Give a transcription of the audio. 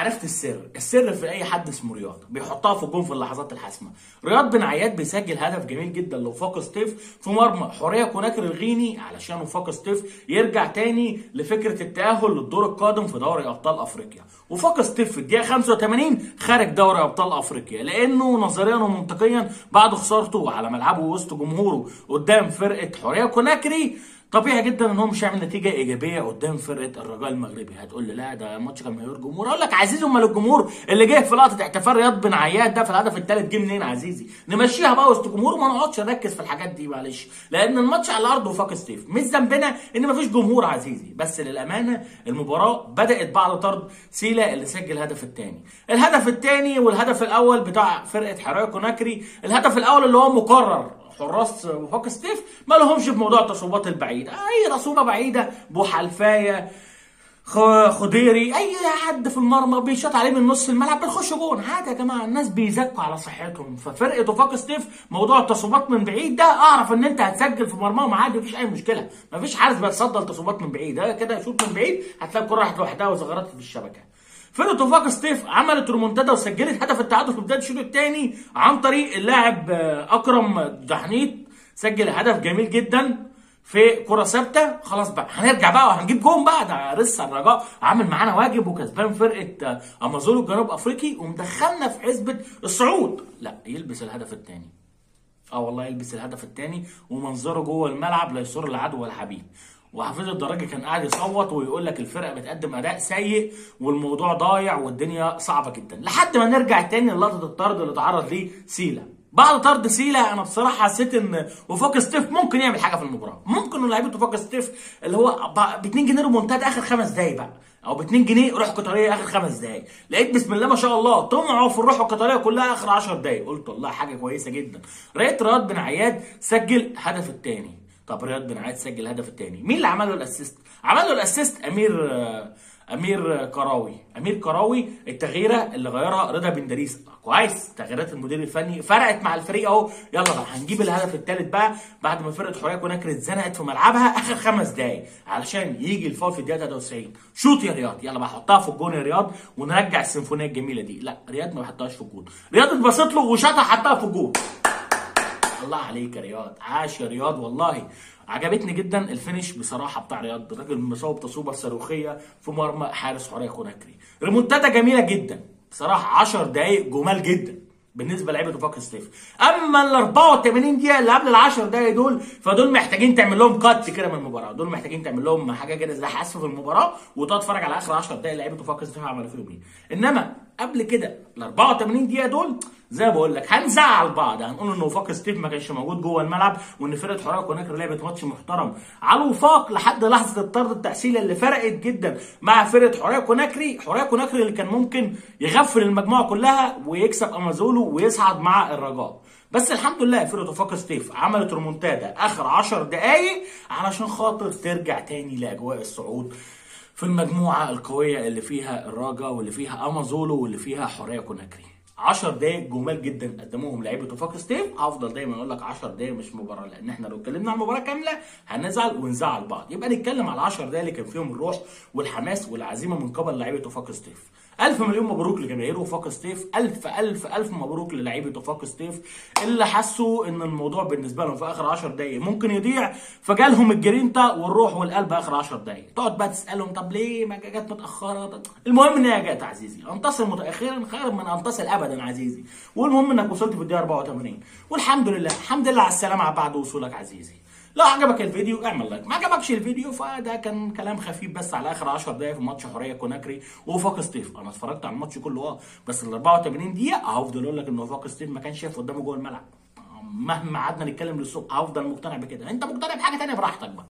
عرفت السر السر في اي حد اسمه رياض بيحطها في الجون في اللحظات الحاسمه رياض بن عياد بيسجل هدف جميل جدا لوفاق ستيف في مرمى حوريه كوناكر الغيني علشان وفاق ستيف يرجع تاني لفكره التاهل للدور القادم في دوري ابطال افريقيا وفاق ستيف في الدقيقه 85 خارج دوري ابطال افريقيا لانه نظريا ومنطقيا بعد خسارته على ملعبه وسط جمهوره قدام فرقه حوريه كوناكري طبيعي جدا ان هو مش هيعمل نتيجه ايجابيه قدام فرقه الرجاء المغربي هتقول لي لا ده ماتش كان مليون جمهور اقول لك عزيزي امال الجمهور اللي جه في لقطه احتفال رياض بن عياد ده في الهدف الثالث جه منين عزيزي نمشيها بقى وسط جمهور وما نقعدش نركز في الحاجات دي معلش لان الماتش على ارض وفاق ستيف مش ذنبنا ان مفيش جمهور عزيزي بس للامانه المباراه بدات بعد طرد سيلا اللي سجل الهدف الثاني الهدف الثاني والهدف الاول بتاع فرقه حرايا كوناكري الهدف الاول اللي هو مكرر حراس وفاق ستيف ما لهمش في موضوع التصويبات البعيده اي رسومه بعيده بوحلفايه خ- خضيري اي حد في المرمى بيشاط عليه من نص الملعب بيخش جون عادي يا جماعه الناس بيزكوا على صحتهم ففرقه وفاق ستيف موضوع التصويبات من بعيد ده اعرف ان انت هتسجل في مرماهم عادي مفيش اي مشكله مفيش حارس بيتصدى التصويبات من بعيد ده كده يشوط من بعيد هتلاقي الكره راحت لوحدها وزغرت في الشبكه فرقه وفاق ستيف عملت ريمونتادا وسجلت هدف التعادل في بدايه الشوط الثاني عن طريق اللاعب آه، اكرم دحنيت سجل هدف جميل جدا في كره ثابته خلاص بقى هنرجع بقى وهنجيب جون بقى ده لسه الرجاء عامل معانا واجب وكسبان فرقه آه، امازولو الجنوب افريقي ومدخلنا في حسبه الصعود لا يلبس الهدف الثاني اه والله يلبس الهدف الثاني ومنظره جوه الملعب لا يسر العدو ولا حبيب وحفيظ الدراجي كان قاعد يصوت ويقول لك الفرقه بتقدم اداء سيء والموضوع ضايع والدنيا صعبه جدا لحد ما نرجع تاني للقطه الطرد اللي اتعرض ليه سيلا بعد طرد سيلا انا بصراحه حسيت ان وفاق ستيف ممكن يعمل حاجه في المباراه ممكن ان لعيبه وفاق ستيف اللي هو ب 2 جنيه ريمونتاد اخر خمس دقايق بقى او ب 2 جنيه روح قطريه اخر خمس دقايق لقيت بسم الله ما شاء الله طمعوا في الروح القطريه كلها اخر 10 دقايق قلت والله حاجه كويسه جدا لقيت رياض بن عياد سجل هدف الثاني طب رياض بن عياد سجل الهدف الثاني مين اللي عمل له الاسيست عمل له الاسيست امير آه، امير كراوي امير كراوي التغييره اللي غيرها رضا بن دريس كويس تغييرات المدير الفني فرقت مع الفريق اهو يلا بقى هنجيب الهدف الثالث بقى بعد ما فرقه حوريه كوناكر اتزنقت في ملعبها اخر خمس دقايق علشان يجي الفاول في الدقيقه 93 شوط يا رياض يلا بقى حطها في الجون يا رياض ونرجع السيمفونيه الجميله دي لا رياض ما حطهاش في الجون رياض اتبسط له وشاطها حطها في الجون الله عليك يا رياض عاش يا رياض والله عجبتني جدا الفينش بصراحه بتاع رياض الراجل مصاب تصويبه صاروخيه في مرمى حارس حوريه كوناكري ريمونتادا جميله جدا بصراحه 10 دقائق جمال جدا بالنسبه لعيبه وفاق ستيف اما ال 84 دقيقه اللي قبل ال 10 دقائق دول فدول محتاجين تعمل لهم كات كده من المباراه دول محتاجين تعمل لهم حاجه كده زي حذف في المباراه وتقعد تتفرج على اخر 10 دقائق لعيبه وفاق ستيف عملوا فيهم ايه انما قبل كده ال 84 دقيقه دول زي ما بقول لك هنزعل بعض هنقول ان وفاق ستيف ما كانش موجود جوه الملعب وان فرقه حراك كوناكر لعبت ماتش محترم على الوفاق لحد لحظه الطرد التحصيلي اللي فرقت جدا مع فرقه حراك كوناكري حراك كوناكري اللي كان ممكن يغفل المجموعه كلها ويكسب امازولو ويصعد مع الرجاء بس الحمد لله فرقه وفاق ستيف عملت ريمونتادا اخر 10 دقائق علشان خاطر ترجع تاني لاجواء الصعود في المجموعه القويه اللي فيها الرجاء واللي فيها امازولو واللي فيها حوريه كوناكري 10 دقايق جمال جدا قدموهم لعيبه وفاق ستيف هفضل دايما اقول لك 10 دقايق مش مباراه لان احنا لو اتكلمنا عن المباراه كامله هنزعل ونزعل بعض يبقى نتكلم على 10 دقايق اللي كان فيهم الروح والحماس والعزيمه من قبل لعيبه وفاق ستيف ألف مليون مبروك لجماهير وفاق ستيف ألف ألف ألف مبروك للعيبة وفاق ستيف اللي حسوا إن الموضوع بالنسبة لهم في آخر 10 دقايق ممكن يضيع فجالهم الجرينتا والروح والقلب آخر 10 دقايق تقعد بقى تسألهم طب ليه ما جت متأخرة طب المهم إن هي جت عزيزي انتصر متأخرا خير من انتصر أبدا عزيزي والمهم إنك وصلت في الدقيقة 84 والحمد لله الحمد لله على السلامة بعد وصولك عزيزي لو عجبك الفيديو اعمل لايك ما عجبكش الفيديو فده كان كلام خفيف بس على اخر 10 دقايق في ماتش حوريه كوناكري ووفاق ستيف انا اتفرجت على الماتش كله اه بس ال 84 دقيقه هفضل اقول لك ان وفاق ستيف ما كانش شايف قدامه جوه الملعب مهما قعدنا نتكلم للصبح هفضل مقتنع بكده انت مقتنع بحاجه ثانيه براحتك بقى